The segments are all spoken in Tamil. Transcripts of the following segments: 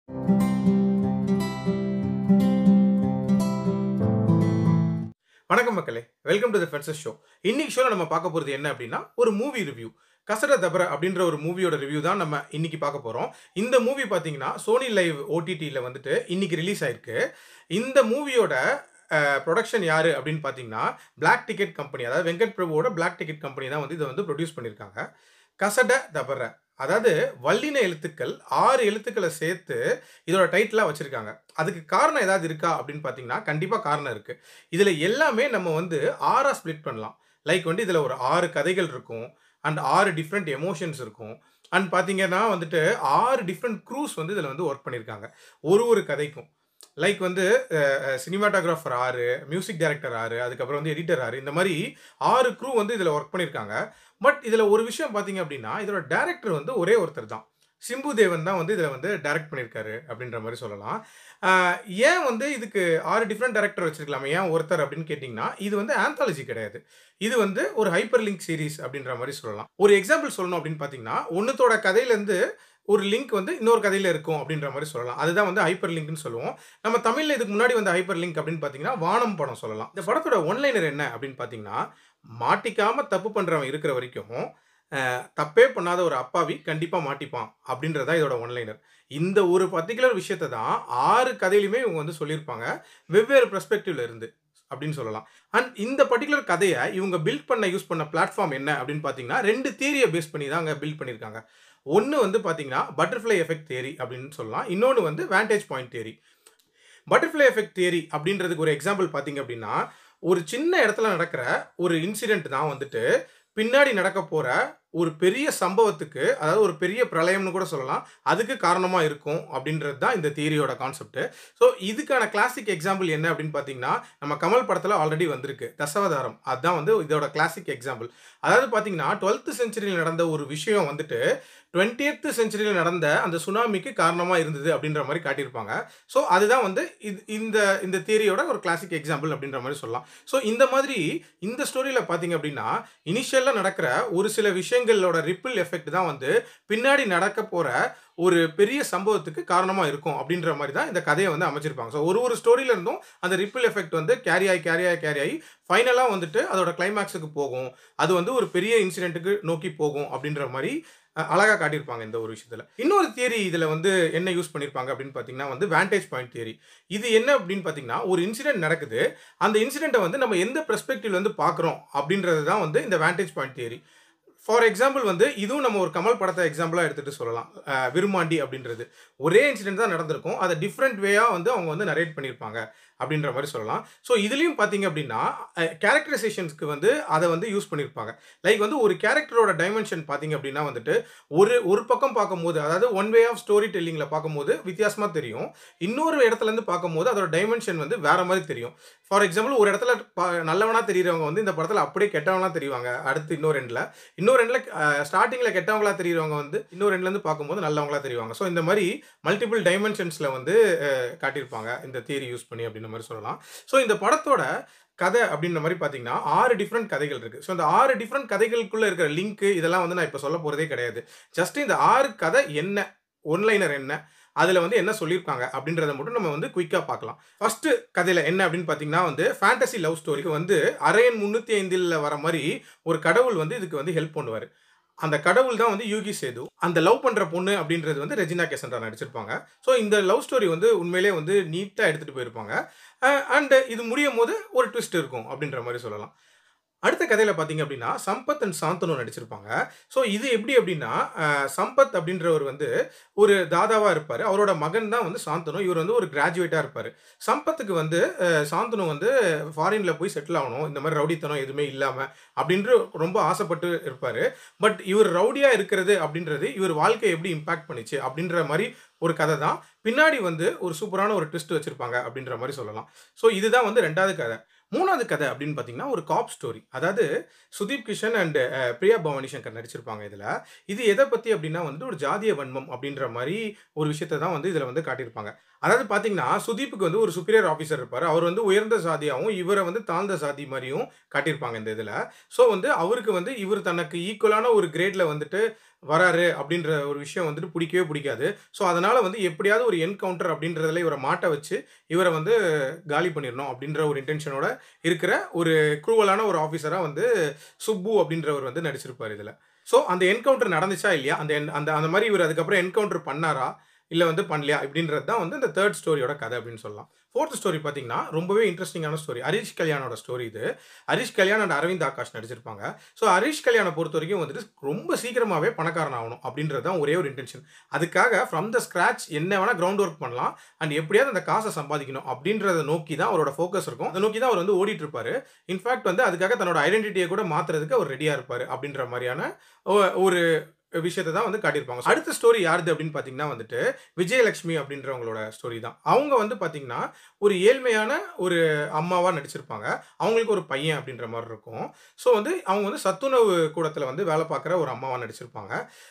வணக்கம் மக்களே welcome to the fences show இன்னைக்கு ஷோல நம்ம பார்க்க போகிறது என்ன அப்படின்னா ஒரு மூவி ரிவ்யூ கசட தபர அப்படின்ற ஒரு மூவியோட ரிவ்யூ தான் நம்ம இன்னைக்கு பார்க்க போகிறோம் இந்த மூவி பார்த்தீங்கன்னா சோனி லைவ் ஓடிடியில் வந்துட்டு இன்னைக்கு ரிலீஸ் ஆயிருக்கு இந்த மூவியோட ப்ரொடக்ஷன் யாரு அப்படின்னு பார்த்தீங்கன்னா பிளாக் டிக்கெட் கம்பெனி அதாவது வெங்கட் பிரபுவோட பிளாக் டிக்கெட் கம்பெனி தான் வந்து இதை வந்து ப்ரொடியூஸ் பண்ணியிருக்காங்க கசட தபர அதாவது வல்லின எழுத்துக்கள் ஆறு எழுத்துக்களை சேர்த்து இதோட டைட்டிலாக வச்சுருக்காங்க அதுக்கு காரணம் ஏதாவது இருக்கா அப்படின்னு பார்த்தீங்கன்னா கண்டிப்பாக காரணம் இருக்குது இதில் எல்லாமே நம்ம வந்து ஆறாக ஸ்ப்ளிட் பண்ணலாம் லைக் வந்து இதில் ஒரு ஆறு கதைகள் இருக்கும் அண்ட் ஆறு டிஃப்ரெண்ட் எமோஷன்ஸ் இருக்கும் அண்ட் பார்த்தீங்கன்னா வந்துட்டு ஆறு டிஃப்ரெண்ட் க்ரூஸ் வந்து இதில் வந்து ஒர்க் பண்ணியிருக்காங்க ஒரு ஒரு கதைக்கும் லைக் வந்து சினிமாட்டோகிராஃபர் ஆறு மியூசிக் டைரக்டர் ஆறு அதுக்கப்புறம் வந்து எடிட்டர் ஆறு இந்த மாதிரி ஆறு க்ரூ வந்து இதில் ஒர்க் பண்ணியிருக்காங்க பட் இதில் ஒரு விஷயம் பார்த்தீங்க அப்படின்னா இதோட டேரக்டர் வந்து ஒரே ஒருத்தர் தான் சிம்பு தேவன் தான் வந்து இதில் வந்து டைரக்ட் பண்ணியிருக்காரு அப்படின்ற மாதிரி சொல்லலாம் ஆஹ் ஏன் வந்து இதுக்கு ஆறு டிஃப்ரெண்ட் டேரக்டர் வச்சிருக்கலாமே ஏன் ஒருத்தர் அப்படின்னு கேட்டிங்கன்னா இது வந்து ஆந்தாலஜி கிடையாது இது வந்து ஒரு ஹைப்பர் லிங்க் சீரிஸ் அப்படின்ற மாதிரி சொல்லலாம் ஒரு எக்ஸாம்பிள் சொல்லணும் அப்படின்னு பார்த்தீங்கன்னா ஒன்றுத்தோட கதையிலேருந்து ஒரு லிங்க் வந்து இன்னொரு கதையில் இருக்கும் அப்படின்ற மாதிரி சொல்லலாம் அதுதான் வந்து ஹைப்பர் லிங்க்னு சொல்லுவோம் நம்ம தமிழில் இதுக்கு முன்னாடி வந்து ஹைப்பர் லிங்க் அப்படின்னு பார்த்தீங்கன்னா வானம் படம் சொல்லலாம் இந்த படத்தோட ஒன்லைனர் என்ன அப்படின்னு பார்த்தீங்கன்னா மாட்டிக்காமல் தப்பு பண்ணுறவன் இருக்கிற வரைக்கும் அஹ், தப்பே பண்ணாத ஒரு அப்பாவி கண்டிப்பாக மாட்டிப்பான் அப்படின்றதா இதோட ஒன்லைனர் இந்த ஒரு பர்டிகுலர் விஷயத்தை தான் ஆறு கதையிலுமே இவங்க வந்து சொல்லியிருப்பாங்க வெவ்வேறு பெர்ஸ்பெக்டிவ்ல இருந்து அப்படின்னு சொல்லலாம் அண்ட் இந்த பர்டிகுலர் கதையை இவங்க பில்ட் பண்ண யூஸ் பண்ண பிளாட்ஃபார்ம் என்ன அப்படின்னு பார்த்தீங்கன்னா ரெண்டு தியரியை பேஸ் பண்ணி தான் அங்கே பில்ட் பண்ணியிருக்காங்க ஒன்று வந்து பார்த்தீங்கன்னா பட்டர்ஃப்ளை எஃபெக்ட் தியரி அப்படின்னு சொல்லலாம் இன்னொன்று வந்து vantage point theory butterfly effect theory அப்படின்றதுக்கு ஒரு எக்ஸாம்பிள் பார்த்தீங்க அப்படின்னா ஒரு சின்ன இடத்துல நடக்கிற ஒரு இன்சிடென்ட் தான் வந்துட்டு பின்னாடி நடக்க போகிற ஒரு பெரிய சம்பவத்துக்கு அதாவது ஒரு பெரிய பிரளயம்னு கூட சொல்லலாம் அதுக்கு காரணமாக இருக்கும் அப்படின்றது தான் இந்த தியரியோட கான்செப்ட் ஸோ இதுக்கான கிளாசிக் எக்ஸாம்பிள் என்ன அப்படின்னு பார்த்தீங்கன்னா நம்ம கமல் படத்தில் ஆல்ரெடி வந்திருக்கு தசவதாரம் அதுதான் வந்து இதோட கிளாசிக் எக்ஸாம்பிள் அதாவது பார்த்தீங்கன்னா டுவெல்த்து செஞ்சுரியில் நடந்த ஒரு விஷயம் வந்துட்டு டுவெண்ட்டியத்து செஞ்சுரியில் நடந்த அந்த சுனாமிக்கு காரணமாக இருந்தது அப்படின்ற மாதிரி காட்டியிருப்பாங்க ஸோ அதுதான் வந்து இது இந்த இந்த தியரியோட ஒரு கிளாசிக் எக்ஸாம்பிள் அப்படின்ற மாதிரி சொல்லலாம் ஸோ இந்த மாதிரி இந்த ஸ்டோரியில் பார்த்தீங்க அப்படின்னா இனிஷியலாக நடக்கிற ஒரு சில விஷயங்களோட ரிப்பிள் எஃபெக்ட் தான் வந்து பின்னாடி நடக்க போகிற ஒரு பெரிய சம்பவத்துக்கு காரணமாக இருக்கும் அப்படின்ற மாதிரி தான் இந்த கதையை வந்து அமைச்சிருப்பாங்க ஸோ ஒரு ஒரு ஸ்டோரியில இருந்தும் அந்த ரிப்பிள் எஃபெக்ட் வந்து கேரி ஆகி கேரி ஆகி கேரி ஆகி ஃபைனலாக வந்துட்டு அதோட கிளைமேக்ஸுக்கு போகும் அது வந்து ஒரு பெரிய இன்சிடென்ட்டுக்கு நோக்கி போகும் அப்படின்ற மாதிரி அஹ், அழகா காட்டியிருப்பாங்க இந்த ஒரு விஷயத்துல இன்னொரு தியரி இதுல வந்து என்ன யூஸ் பண்ணியிருப்பாங்க அப்படின்னு பார்த்தீங்கன்னா வந்து வேண்டேஜ் பாயிண்ட் தியரி இது என்ன அப்படின்னு பார்த்தீங்கன்னா ஒரு இன்சிடென்ட் நடக்குது அந்த இன்சிடென்ட்டை வந்து நம்ம எந்த பெர்ஸ்பெக்டிவ்ல வந்து பார்க்குறோம் அப்படின்றது தான் வந்து இந்த vantage point theory for example வந்து இதுவும் நம்ம ஒரு கமல் படத்தை எக்ஸாம்பிளாக எடுத்துகிட்டு சொல்லலாம் அஹ், விருமாண்டி அப்படின்றது ஒரே இன்சிடென்ட் தான் நடந்திருக்கும் அதை டிஃப்ரெண்ட் வேயாக வந்து அவங்க வந்து நரேட் பண்ணியிருப்பாங்க அப்படின்ற மாதிரி சொல்லலாம் ஸோ இதுலேயும் பார்த்தீங்க அப்படின்னா கேரக்டரைசேஷன்ஸ்க்கு வந்து அதை வந்து யூஸ் பண்ணியிருப்பாங்க லைக் வந்து ஒரு கேரக்டரோட டைமென்ஷன் பார்த்தீங்க அப்படின்னா வந்துட்டு ஒரு ஒரு பக்கம் பார்க்கும்போது அதாவது ஒன் வே ஆஃப் ஸ்டோரி டெல்லிங்கில் பார்க்கும்போது வித்தியாசமாக தெரியும் இன்னொரு இடத்துல இருந்து பார்க்கும்போது அதோட டைமென்ஷன் வந்து வேற மாதிரி தெரியும் ஃபார் எக்ஸாம்பிள் ஒரு இடத்துல பா- நல்லவனா தெரியறவங்க வந்து இந்த படத்தில் அப்படியே கெட்டவங்களா தெரிவாங்க அடுத்து இன்னொரு எண்டில் இன்னொரு எண்டில் ஸ்டார்டிங்கில் கெட்டவங்களா தெரியறவங்க வந்து இன்னொரு எண்ட்லேருந்து பார்க்கும்போது நல்லவங்களா தெரிவாங்க ஸோ இந்த மாதிரி மல்டிபிள் டைமென்ஷன்ஸில் வந்து அஹ், காட்டியிருப்பாங்க இந்த தியரி யூஸ் பண்ணி அப்படின்ற மாதிரி சொல்லலாம் ஸோ இந்த படத்தோட கதை அப்படின்ற மாதிரி பார்த்தீங்கன்னா ஆறு டிஃப்ரெண்ட் கதைகள் இருக்குது ஸோ இந்த ஆறு டிஃப்ரெண்ட் கதைகளுக்குள்ளே இருக்கிற லிங்க் இதெல்லாம் வந்து நான் இப்போ சொல்ல போகிறதே கிடையாது ஜஸ்ட் இந்த ஆறு கதை என்ன ஒன்லைனர் என்ன அதில் வந்து என்ன சொல்லியிருக்காங்க அப்படின்றத மட்டும் நம்ம வந்து குயிக்காக பார்க்கலாம் ஃபர்ஸ்ட் கதையில் என்ன அப்படின்னு பார்த்தீங்கன்னா வந்து ஃபேண்டசி லவ் ஸ்டோரிக்கு வந்து அரையன் முந்நூற்றி ஐந்தில் வர மாதிரி ஒரு கடவுள் வந்து இதுக்கு வந்து ஹெல்ப் பண்ணுவார் அந்த கடவுள் தான் வந்து யூகி சேது அந்த லவ் பண்ணுற பொண்ணு அப்படின்றது வந்து ரெஜினா கேசன்டா நடிச்சிருப்பாங்க ஸோ இந்த லவ் ஸ்டோரி வந்து உண்மையிலே வந்து நீட்டாக எடுத்துகிட்டு போயிருப்பாங்க அண்ட் இது முடியும் போது ஒரு ட்விஸ்ட் இருக்கும் அப்படின்ற மாதிரி சொல்லலாம் அடுத்த கதையில் பார்த்தீங்க அப்படின்னா சம்பத் அண்ட் சாந்தனு நடிச்சிருப்பாங்க ஸோ இது எப்படி அப்படின்னா அஹ், சம்பத் அப்படின்றவர் வந்து ஒரு தாதாவாக இருப்பார் அவரோட மகன் தான் வந்து சாந்தனு இவர் வந்து ஒரு கிராஜுவேட்டாக இருப்பார் சம்பத்துக்கு வந்து அஹ், சாந்தனு வந்து ஃபாரினில் போய் செட்டில் ஆகணும் இந்த மாதிரி ரவுடித்தனம் எதுவுமே இல்லாமல் அப்படின்ற ரொம்ப ஆசைப்பட்டு இருப்பார் பட் இவர் ரவுடியாக இருக்கிறது அப்படின்றது இவர் வாழ்க்கையை எப்படி இம்பாக்ட் பண்ணிச்சு அப்படின்ற மாதிரி ஒரு கதை தான் பின்னாடி வந்து ஒரு சூப்பரான ஒரு ட்விஸ்ட் வச்சுருப்பாங்க அப்படின்ற மாதிரி சொல்லலாம் ஸோ இதுதான் வந்து ரெண்டாவது கதை மூணாவது கதை அப்படின்னு பார்த்தீங்கன்னா ஒரு காப் ஸ்டோரி அதாவது சுதீப் கிஷன் அண்ட் பிரியா பவானி சங்கர் நடிச்சிருப்பாங்க இதில் இது எதை பற்றி அப்படின்னா வந்து ஒரு ஜாதிய வன்மம் அப்படின்ற மாதிரி ஒரு விஷயத்தை தான் வந்து இதில் வந்து காட்டியிருப்பாங்க அதாவது பார்த்தீங்கன்னா சுதீப்புக்கு வந்து ஒரு சுப்பீரியர் ஆஃபீஸர் இருப்பார் அவர் வந்து உயர்ந்த சாதியாகவும் இவரை வந்து தாழ்ந்த சாதி மாதிரியும் காட்டியிருப்பாங்க இந்த இதில் ஸோ வந்து அவருக்கு வந்து இவர் தனக்கு ஈக்குவலான ஒரு கிரேடில் வந்துட்டு வராரு அப்படின்ற ஒரு விஷயம் வந்துட்டு பிடிக்கவே பிடிக்காது ஸோ அதனால வந்து எப்படியாவது ஒரு என்கவுண்டர் அப்படின்றதுல இவரை மாட்ட வச்சு இவரை வந்து காலி பண்ணிடணும் அப்படின்ற ஒரு இன்டென்ஷனோட இருக்கிற ஒரு குரூவலான ஒரு ஆஃபீஸராக வந்து சுப்பு அப்படின்றவர் வந்து நடிச்சிருப்பார் இதில் ஸோ அந்த என்கவுண்டர் நடந்துச்சா இல்லையா அந்த en- அந்த அந்த மாதிரி இவர் அதுக்கப்புறம் என்கவுண்டர் பண்ணாரா இல்லை வந்து பண்ணலையா இப்படின்றது தான் வந்து இந்த தேர்ட் ஸ்டோரியோட கதை அப்படின்னு சொல்லலாம் ஃபோர்த் ஸ்டோரி பார்த்தீங்கன்னா ரொம்பவே இன்ட்ரெஸ்டிங்கான ஸ்டோரி ஹரிஷ் கல்யாணோட ஸ்டோரி இது ஹரிஷ் கல்யாண் அண்ட் அரவிந்த் ஆகாஷ் நடிச்சிருப்பாங்க ஸோ ஹரிஷ் கல்யாணை பொறுத்த வரைக்கும் வந்துட்டு ரொம்ப சீக்கிரமாகவே பணக்காரன் ஆகணும் அப்படின்றது தான் ஒரே ஒரு இன்டென்ஷன் அதுக்காக ஃப்ரம் த ஸ்க்ராச் என்ன வேணால் கிரவுண்ட் ஒர்க் பண்ணலாம் அண்ட் எப்படியாவது அந்த காசை சம்பாதிக்கணும் அப்படின்றத நோக்கி தான் அவரோட ஃபோக்கஸ் இருக்கும் அதை நோக்கி தான் அவர் வந்து ஓடிட்டு இருப்பாரு இன்ஃபேக்ட் வந்து அதுக்காக தன்னோட ஐடென்டிட்டியை கூட மாத்துறதுக்கு அவர் ரெடியாக இருப்பார் அப்படின்ற மாதிரியான ஒ- ஒரு விஷயத்தை தான் வந்து காட்டியிருப்பாங்க அடுத்த ஸ்டோரி யாருது அப்படின்னு பார்த்தீங்கன்னா வந்துட்டு விஜயலட்சுமி அப்படின்றவங்களோட ஸ்டோரி தான் அவங்க வந்து பார்த்தீங்கன்னா ஒரு ஏழ்மையான ஒரு அம்மாவாக நடிச்சிருப்பாங்க அவங்களுக்கு ஒரு பையன் அப்படின்ற மாதிரி இருக்கும் ஸோ வந்து அவங்க வந்து சத்துணவு கூடத்தில் வந்து வேலை பார்க்குற ஒரு அம்மாவாக நடிச்சிருப்பாங்க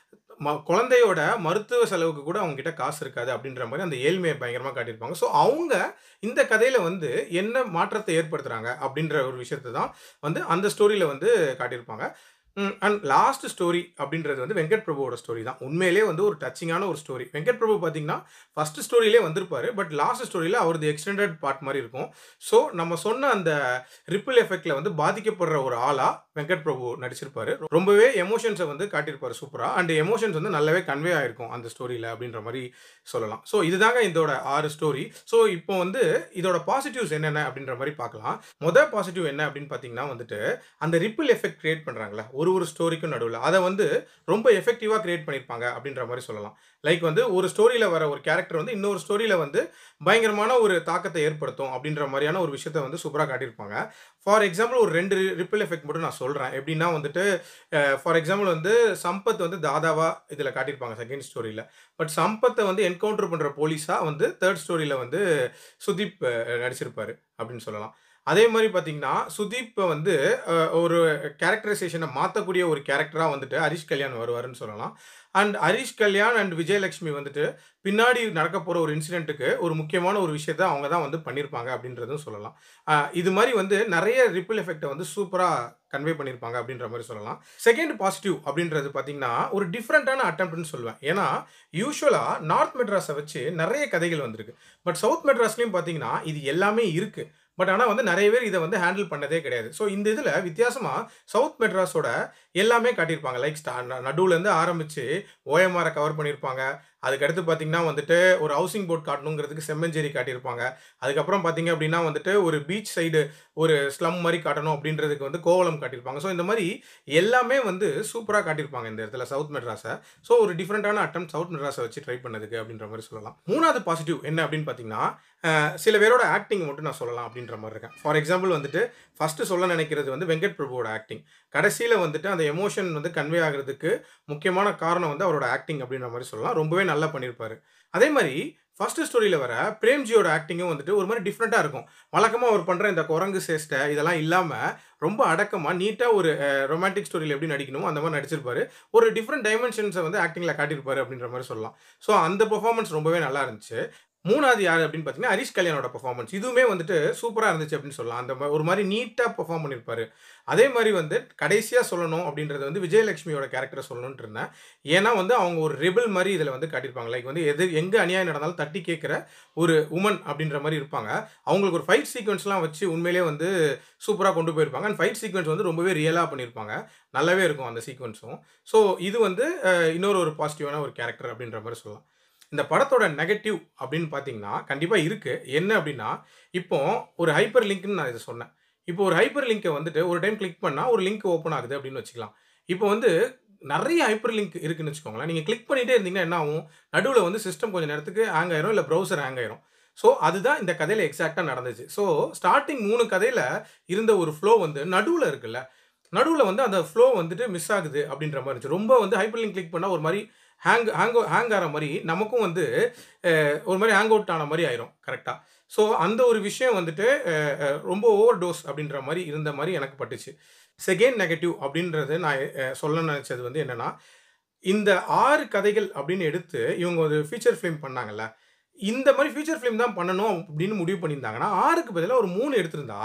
ம குழந்தையோட மருத்துவ செலவுக்கு கூட அவங்க கிட்ட காசு இருக்காது அப்படின்ற மாதிரி அந்த ஏழ்மையை பயங்கரமாக காட்டியிருப்பாங்க ஸோ அவங்க இந்த கதையில் வந்து என்ன மாற்றத்தை ஏற்படுத்துகிறாங்க அப்படின்ற ஒரு விஷயத்தை தான் வந்து அந்த ஸ்டோரியில் வந்து காட்டியிருப்பாங்க அண்ட் லாஸ்ட் ஸ்டோரி அப்படின்றது வந்து வெங்கட் பிரபுவோட ஸ்டோரி தான் உண்மையிலே வந்து ஒரு டச்சிங்கான ஒரு ஸ்டோரி வெங்கட் பிரபு பார்த்தீங்கன்னா ஃபர்ஸ்ட் ஸ்டோரியிலே வந்திருப்பாரு பட் லாஸ்ட் ஸ்டோரியில் அவரது எக்ஸ்டெண்டட் பார்ட் மாதிரி இருக்கும் ஸோ நம்ம சொன்ன அந்த ரிப்பிள் எஃபெக்ட்ல வந்து பாதிக்கப்படுற ஒரு ஆளா வெங்கட் பிரபு நடிச்சிருப்பாரு ரொம்பவே எமோஷன்ஸை வந்து காட்டியிருப்பாரு சூப்பரா அண்ட் எமோஷன்ஸ் வந்து நல்லாவே கன்வே ஆயிருக்கும் அந்த ஸ்டோரியில அப்படின்ற மாதிரி சொல்லலாம் ஸோ இதுதாங்க இதோட ஆறு ஸ்டோரி ஸோ இப்போ வந்து இதோட பாசிட்டிவ்ஸ் என்னென்ன அப்படின்ற மாதிரி பார்க்கலாம் மொதல் பாசிட்டிவ் என்ன அப்படின்னு பார்த்தீங்கன்னா வந்துட்டு அந்த ரிப்பிள் எஃபெக்ட் கிரியேட் பண்ணுறாங்களே ஒரு ஒரு ஸ்டோரிக்கும் நடுவில் அதை வந்து ரொம்ப எஃபெக்டிவாக கிரியேட் பண்ணியிருப்பாங்க அப்படின்ற மாதிரி சொல்லலாம் லைக் வந்து ஒரு ஸ்டோரியில் வர ஒரு கேரக்டர் வந்து இன்னொரு ஸ்டோரியில் வந்து பயங்கரமான ஒரு தாக்கத்தை ஏற்படுத்தும் அப்படின்ற மாதிரியான ஒரு விஷயத்தை வந்து சூப்பராக காட்டியிருப்பாங்க ஃபார் எக்ஸாம்பிள் ஒரு ரெண்டு ரிப்பிள் எஃபெக்ட் மட்டும் நான் சொல்கிறேன் எப்படின்னா வந்துட்டு ஃபார் எக்ஸாம்பிள் வந்து சம்பத் வந்து தாதாவா இதில் காட்டியிருப்பாங்க செகண்ட் ஸ்டோரியில் பட் சம்பத்தை வந்து என்கவுண்டர் பண்ணுற போலீஸாக வந்து தேர்ட் ஸ்டோரியில் வந்து சுதீப் அஹ், நடிச்சிருப்பாரு அப்படின்னு சொல்லலாம் அதே மாதிரி பார்த்தீங்கன்னா சுதீப்பை வந்து அஹ், ஒரு கேரக்டரைசேஷனை மாற்றக்கூடிய ஒரு கேரக்டராக வந்துட்டு ஹரிஷ் கல்யாண் வருவாருன்னு சொல்லலாம் அண்ட் ஹரிஷ் கல்யாண் அண்ட் விஜயலட்சுமி வந்துட்டு பின்னாடி நடக்க போகிற ஒரு இன்சிடென்ட்டுக்கு ஒரு முக்கியமான ஒரு விஷயத்த அவங்க தான் வந்து பண்ணியிருப்பாங்க அப்படின்றதும் சொல்லலாம் அஹ், இது மாதிரி வந்து நிறைய ரிப்பிள் எஃபெக்டை வந்து சூப்பராக கன்வே பண்ணியிருப்பாங்க அப்படின்ற மாதிரி சொல்லலாம் செகண்ட் பாசிட்டிவ் அப்படின்றது பார்த்தீங்கன்னா ஒரு டிஃப்ரெண்ட்டான அட்டம்ப்ட்னு சொல்லுவேன் ஏன்னா யூஸ்வலாக நார்த் மெட்ராஸை வச்சு நிறைய கதைகள் வந்திருக்கு பட் சவுத் மெட்ராஸ்லையும் பார்த்தீங்கன்னா இது எல்லாமே இருக்குது பட் ஆனால் வந்து நிறைய பேர் இதை வந்து ஹேண்டில் பண்ணதே கிடையாது ஸோ இந்த இதில் வித்தியாசமாக சவுத் மெட்ராஸோட எல்லாமே காட்டியிருப்பாங்க லைக் ஸ்டா நடுவுலேருந்து ஆரம்பித்து ஓஎம்ஆரை கவர் பண்ணியிருப்பாங்க அதுக்கடுத்து பார்த்தீங்கன்னா வந்துட்டு ஒரு ஹவுசிங் போர்ட் காட்டணுங்கிறதுக்கு செம்மஞ்சேரி காட்டியிருப்பாங்க அதுக்கப்புறம் பார்த்தீங்க அப்படின்னா வந்துட்டு ஒரு பீச் சைடு ஒரு ஸ்லம் மாதிரி காட்டணும் அப்படின்றதுக்கு வந்து கோவலம் காட்டியிருப்பாங்க ஸோ இந்த மாதிரி எல்லாமே வந்து சூப்பராக காட்டியிருப்பாங்க இந்த இடத்துல சவுத் மெட்ராஸை ஸோ ஒரு டிஃப்ரெண்ட்டான அட்டம் சவுத் மெட்ராஸை வச்சு ட்ரை பண்ணதுக்கு அப்படின்ற மாதிரி சொல்லலாம் மூணாவது பாசிட்டிவ் என்ன அப்படின்னு பார்த்தீங்கன்னா அஹ், சில பேரோட ஆக்டிங் மட்டும் நான் சொல்லலாம் அப்படின்ற மாதிரி இருக்கேன் ஃபார் எக்ஸாம்பிள் வந்துட்டு ஃபஸ்ட்டு சொல்ல நினைக்கிறது வந்து வெங்கட் பிரபுவோட ஆக்டிங் கடைசியில் வந்துட்டு அந்த எமோஷன் வந்து கன்வே ஆகிறதுக்கு முக்கியமான காரணம் வந்து அவரோட ஆக்டிங் அப்படின்ற மாதிரி சொல்லலாம் ரொம்பவே நல்லா பண்ணியிருப்பாரு அதே மாதிரி ஃபர்ஸ்ட் ஸ்டோரியில் வர பிரேம்ஜியோட ஆக்டிங்கும் வந்துட்டு ஒரு மாதிரி டிஃப்ரெண்ட்டாக இருக்கும் வழக்கமாக அவர் பண்ணுற இந்த குரங்கு சேஷ்டை இதெல்லாம் இல்லாமல் ரொம்ப அடக்கமாக நீட்டாக ஒரு ரொமான்டிக் ஸ்டோரியில் எப்படி நடிக்கணுமோ அந்த மாதிரி நடிச்சிருப்பாரு ஒரு டிஃப்ரெண்ட் டைமென்ஷன்ஸை வந்து ஆக்டிங்கில் காட்டியிருப்பாரு அப்படின்ற மாதிரி சொல்லலாம் ஸோ அந்த பெர்ஃபார்மன்ஸ் ரொம்பவே நல்லா இருந்துச்சு மூணாவது யார் அப்படின்னு பார்த்தீங்கன்னா ஹரிஷ் கல்யாணோட பெர்ஃபார்மன்ஸ் இதுவுமே வந்துட்டு சூப்பராக இருந்துச்சு அப்படின்னு சொல்லலாம் அந்த மா- ஒரு மாதிரி நீட்டாக பெர்ஃபார்ம் பண்ணியிருப்பாரு அதே மாதிரி வந்து கடைசியாக சொல்லணும் அப்படின்றது வந்து விஜயலட்சுமியோட கேரக்டரை சொல்லணும்னு இருந்தேன் ஏன்னா வந்து அவங்க ஒரு ரெபல் மாதிரி இதில் வந்து காட்டியிருப்பாங்க லைக் வந்து எது எங்கே அநியாயம் நடந்தாலும் தட்டி கேட்குற ஒரு உமன் அப்படின்ற மாதிரி இருப்பாங்க அவங்களுக்கு ஒரு ஃபைட் சீக்வன்ஸ்லாம் வச்சு உண்மையிலேயே வந்து சூப்பராக கொண்டு போயிருப்பாங்க அண்ட் ஃபைட் சீக்வன்ஸ் வந்து ரொம்பவே ரியலாக பண்ணியிருப்பாங்க நல்லாவே இருக்கும் அந்த சீக்வன்ஸும் ஸோ இது வந்து அஹ், இன்னொரு ஒரு பாசிட்டிவான ஒரு கேரக்டர் அப்படின்ற மாதிரி சொல்லலாம் இந்த படத்தோட நெகட்டிவ் அப்படின்னு பார்த்தீங்கன்னா கண்டிப்பாக இருக்குது என்ன அப்படின்னா இப்போ ஒரு ஹைப்பர் லிங்க்னு நான் இதை சொன்னேன் இப்போ ஒரு ஹைப்பர் லிங்கை வந்துட்டு ஒரு டைம் கிளிக் பண்ணால் ஒரு லிங்க் ஓப்பன் ஆகுது அப்படின்னு வச்சுக்கலாம் இப்போ வந்து நிறைய ஹைப்பர் லிங்க் இருக்குன்னு வச்சுக்கோங்களேன் நீங்கள் கிளிக் பண்ணிகிட்டே இருந்தீங்கன்னா என்ன ஆகும் நடுவில் வந்து சிஸ்டம் கொஞ்சம் நேரத்துக்கு ஹேங் ஆயிரும் இல்லை ப்ரௌசர் ஹேங் ஆயிரும் ஸோ அதுதான் இந்த கதையில் எக்ஸாக்டாக நடந்துச்சு ஸோ ஸ்டார்டிங் மூணு கதையில் இருந்த ஒரு ஃப்ளோ வந்து நடுவில் இருக்குல்ல நடுவில் வந்து அந்த ஃப்ளோ வந்துட்டு மிஸ் ஆகுது அப்படின்ற மாதிரி இருந்துச்சு ரொம்ப வந்து ஹைப்பர் லிங்க் கிளிக் பண்ணால் ஒரு மாதிரி ஹேங் ஹேங் ஹேங் ஆகிற மாதிரி நமக்கும் வந்து அஹ், ஒரு மாதிரி ஹேங் அவுட் ஆன மாதிரி ஆயிரும் கரெக்டாக ஸோ அந்த ஒரு விஷயம் வந்துட்டு அஹ், அஹ், ரொம்ப ஓவர் டோஸ் அப்படின்ற மாதிரி இருந்த மாதிரி எனக்கு பட்டுச்சு செகண்ட் நெகட்டிவ் அப்படின்றது நான் அஹ், சொல்ல நினச்சது வந்து என்னென்னா இந்த ஆறு கதைகள் அப்படின்னு எடுத்து இவங்க ஒரு ஃபீச்சர் ஃபிலிம் பண்ணாங்கல்ல இந்த மாதிரி ஃபீச்சர் ஃபிலிம் தான் பண்ணணும் அப்படின்னு முடிவு பண்ணியிருந்தாங்கன்னா ஆறுக்கு பதிலாக ஒரு மூணு எடுத்திருந்தா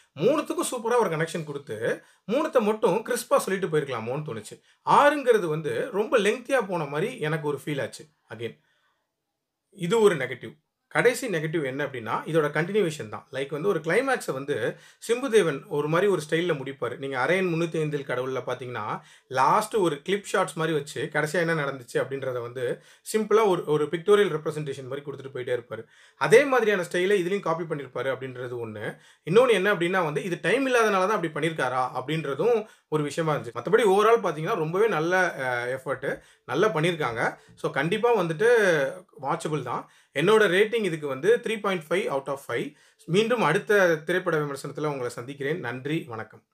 மூணுத்துக்கும் சூப்பரா ஒரு கனெக்ஷன் குடுத்து, 3த்த மட்டும் கிரிஸ்பா சொல்லிட்டு போயிருக்கலாமோன்னு தோணுச்சு. 6ங்கிறது வந்து ரொம்ப லெங்தியா போன மாரி எனக்கு ஒரு ஃபீல் ஆச்சு. அகைன். இது ஒரு நெகட்டிவ். கடைசி நெகட்டிவ் என்ன அப்டின்னா, இதோட கன்டினியூவேஷன் தான். லைக் வந்து ஒரு கிளைமாக்ஸ வந்து சிம்புதேவன் ஒரு மாரி ஒரு ஸ்டைல்ல முடிப்பாரு. நீங்க அரையன் 305 கடவுள்ல பார்த்தீங்கன்னா, லாஸ்ட் ஒரு கிளிப் ஷாட்ஸ் மாரி வச்சு, கடைசியா என்ன நடந்துச்சு அப்டின்றத வந்து சிம்பிளா ஒரு ஒரு பிக்டோரியல் ரெப்ரசன்டேஷன் மாரி குடுத்துட்டு போயிட்டே இருப்பாரு. அதே மாதிரியான ஸ்டைல இதுலயும் காப்பி பண்ணியிருப்பாரு அப்டின்றது ஒண்ணு. இன்னொன்னு என்ன அப்டின்னா வந்து, இது டைம் இல்லாதனால தான் அப்டி பண்ணியிருக்காரா? அப்டின்றதும் ஒரு விஷயமா இருந்துச்சு. மத்தபடி ஓவரால் பார்த்தீங்கன்னா, ரொம்பவே நல்ல அ எஃபோர்ட். நல்லா பண்ணியிருக்காங்க. ஸோ கண்டிப்பா வந்துட்டு வாட்சபிள் தான். என்னோட ரேட்டிங் இதுக்கு வந்து 3.5 அவுட் ஆஃப் 5. மீண்டும் அடுத்த திரைப்பட விமர்சனத்துல உங்கள சந்திக்கிறேன். நன்றி, வணக்கம்.